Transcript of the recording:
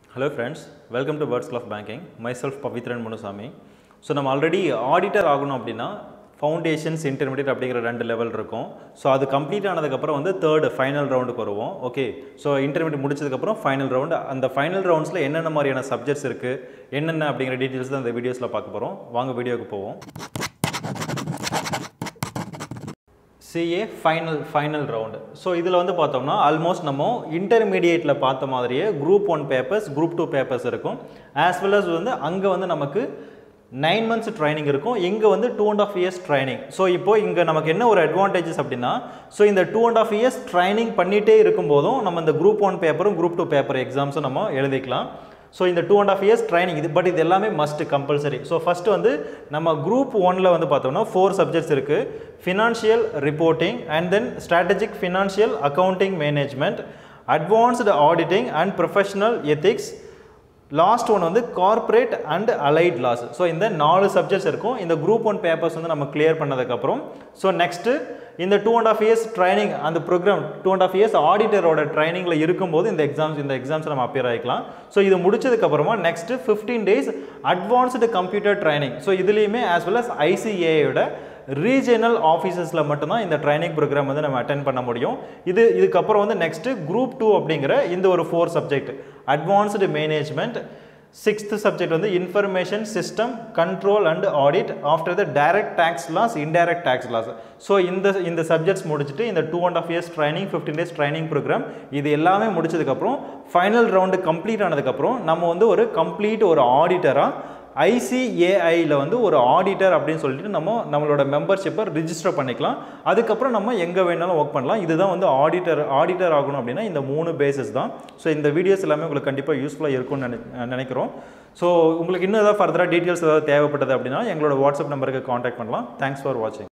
hello friends welcome to words club banking my self Pavithran Munusamy so நம்ம already auditor ஆகணும் அப்படின்னா foundations intermediate அப்படிங்கிற ரெண்டு லெவல் இருக்கும் ஸோ அது கம்ப்ளீட் ஆனதுக்கப்புறம் வந்து தேர்டு ஃபைனல் ரவுண்டுக்கு வருவோம் ஓகே ஸோ இன்டர்மீடியட் முடிச்சதுக்கப்புறம் ஃபைனல் ரவுண்டு அந்த ஃபைனல் ரவுண்ட்ஸில் என்னென்ன மாதிரியான சப்ஜெக்ட்ஸ் இருக்குது என்னென்ன அப்படிங்கிற டீட்டெயில்ஸ் தான் இந்த வீடியோஸில் பார்க்க போகிறோம் வாங்க வீடியோக்கு போவோம் CA final final round so இதில் வந்து பார்த்தோம்னா ஆல்மோஸ்ட் நம்ம இன்டர்மீடியேட்டில் பார்த்த மாதிரியே group one papers group two papers இருக்கும் ஆஸ் வெல் அஸ் வந்து அங்கே வந்து நமக்கு நைன் மந்த்ஸ் ட்ரைனிங் இருக்கும் இங்கே வந்து two and half years training so இப்போ இங்கே நமக்கு என்ன ஒரு அட்வான்டேஜஸ் அப்படின்னா ஸோ இந்த two and half years training பண்ணிகிட்டே இருக்கும்போதும் நம்ம இந்த குரூப் ஒன் பேப்பரும் குரூப் டூ பேப்பர் எக்ஸாம்ஸும் நம்ம எழுதிக்கலாம் ஸோ இந்த two and half years training இது பட் இது எல்லாமே மஸ்ட் கம்பல்சரி ஸோ ஃபஸ்ட்டு வந்து நம்ம குரூப் ஒனில் வந்து பார்த்தோம்னா ஃபோர் சப்ஜெக்ட்ஸ் இருக்குது financial reporting and then strategic financial accounting management advanced auditing and professional ethics last one வந்து corporate and allied laws so இந்த நாலு சப்ஜெக்ட்ஸ் இருக்கும் இந்த குரூப் ஒன் பேப்பர்ஸ் வந்து நம்ம கிளியர் பண்ணதுக்கப்புறம் ஸோ நெக்ஸ்ட்டு இந்த two and half years training அந்த programme two and half years ஆடிட்டரோட ட்ரைனிங்கில் இருக்கும்போது இந்த எக்ஸாம்ஸ் இந்த எக்ஸாம்ஸ் நம்ம அப்பியர் ஆகிக்கலாம் ஸோ இது முடிச்சதுக்கப்புறமா next fifteen days advanced computer training so இதுலேயுமே ஆஸ் வெல் அஸ் ஐசிஏயோட ரீஜனல் ஆஃபீஸஸில் மட்டும்தான் இந்த ட்ரைனிங் ப்ரோக்ராம் வந்து நம்ம அட்டன் பண்ண முடியும் இது இதுக்கப்புறம் வந்து நெக்ஸ்ட்டு குரூப் டூ அப்படிங்கிற இந்த ஒரு four subject advanced management sixth subject வந்து information system control and audit after the direct tax laws indirect tax laws so இந்த இந்த சப்ஜெக்ட்ஸ் முடிச்சுட்டு இந்த two and half years training fifteen days training programme இது எல்லாமே முடிச்சதுக்கப்புறம் ஃபைனல் ரவுண்டு கம்ப்ளீட் ஆனதுக்கப்புறம் நம்ம வந்து ஒரு கம்ப்ளீட் ஒரு ஆடிட்டராக ஐசிஏஐயில் வந்து ஒரு ஆடிட்டர் அப்படின்னு சொல்லிட்டு நம்ம நம்மளோட மெம்பர்ஷிப்பை ரிஜிஸ்டர் பண்ணிக்கலாம் அதுக்கப்புறம் நம்ம எங்கே வேணாலும் ஒர்க் பண்ணலாம் இதுதான் வந்து ஆடிட்டர் ஆடிட்டர் ஆகணும் அப்படின்னா இந்த மூணு பேசஸ் தான் ஸோ இந்த வீடியோஸ் எல்லாமே உங்களுக்கு கண்டிப்பாக யூஸ்ஃபுல்லாக இருக்கும்னு நினை நினைக்கிறோம் ஸோ உங்களுக்கு இன்னும் ஏதாவது ஃபர்தராக டீட்டெயில்ஸ் ஏதாவது தேவைப்பட்டது அப்படின்னா எங்களோட வாட்ஸ்அப் நம்பருக்கு காண்டாக்ட் பண்ணலாம் தேங்க்ஸ் ஃபார் வாட்சிங்